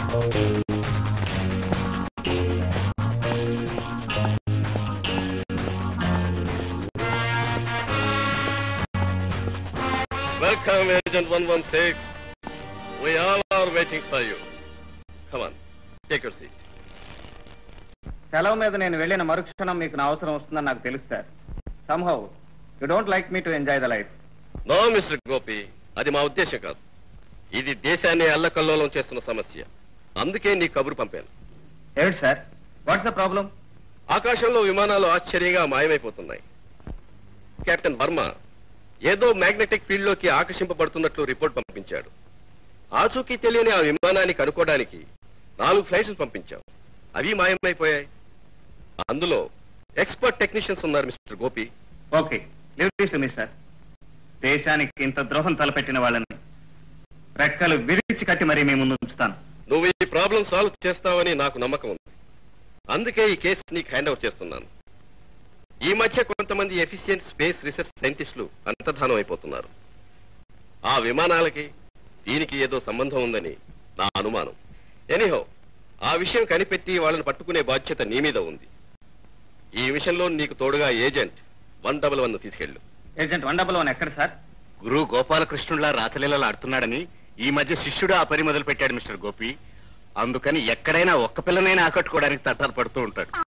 Welcome, Agent 116. We all are waiting for you. Come on, take your seat. సెలవు మీద నేను వెళ్ళిన మరుక్షణం మీకు నా అవసరం వస్తుందని నాకు తెలుసు sir somehow you don't like me to enjoy the life no mister Gopi అది మా ఉద్దేశం కాదు ఇది దేశాన్ని అల్లకల్లోలం చేస్తున్న సమస్య అందుకే నీ కబురు పంపాను ఏమిటి సార్ వాట్స్ ద ప్రాబ్లం ఆకాశంలో విమానాలు ఆశ్చర్యంగా మాయమైపోతున్నాయి కెప్టెన్ వర్మ ఏదో మ్యాగ్నెటిక్ ఫీల్డ్ లోకి ఆకర్షింపబడుతున్నట్లు రిపోర్ట్ పంపించాడు ఆచూకీ తెలియని ఆ విమానాన్ని కనుక్కోవడానికి నాలుగు ఫ్లైట్స్ పంపించాం అవి మాయమైపోయాయి అందులో ఎక్స్పర్ట్ టెక్నీషియన్స్ ఉన్నారు mister Gopi okay leave this me sir దేశానికి ఇంత ద్రోహం తలపెట్టిన వాళ్ళని రెక్కలు విరిచి కట్టి మరీ మీ ముందు ఉంచుతాను నువ్వు ఈ ప్రాబ్లం సాల్వ్ చేస్తావని నాకు నమ్మకం ఉంది అందుకే ఈ కేసు నీకు హ్యాండ్ ఓవర్ చేస్తున్నాను ఈ మధ్య కొంతమంది ఎఫిషియెంట్ స్పేస్ రీసెర్చ్ సైంటిస్టులు అంతర్ధానం అయిపోతున్నారు ఆ విమానాలకి దీనికి ఏదో సంబంధం ఉందని నా అనుమానం ఎనీహో ఆ విషయం కనిపెట్టి వాళ్ళని పట్టుకునే బాధ్యత నీ మీద ఉంది ఈ విషయంలో నీకు తోడుగా ఏజెంట్ వన్ డబల్ వన్ తీసుకెళ్ళు ఏజెంట్ వన్ డబల్ వన్ ఎక్కడ సార్ గురు గోపాలకృష్ణులా రాచలీలలు ఆడుతున్నాడని ఈ మధ్య శిష్యుడు ఆ పని మొదలు పెట్టాడు మిస్టర్ గోపి అందుకని ఎక్కడైనా ఒక్క పిల్లనైనా ఆకట్టుకోవడానికి తట్టాలు పడుతూ ఉంటాడు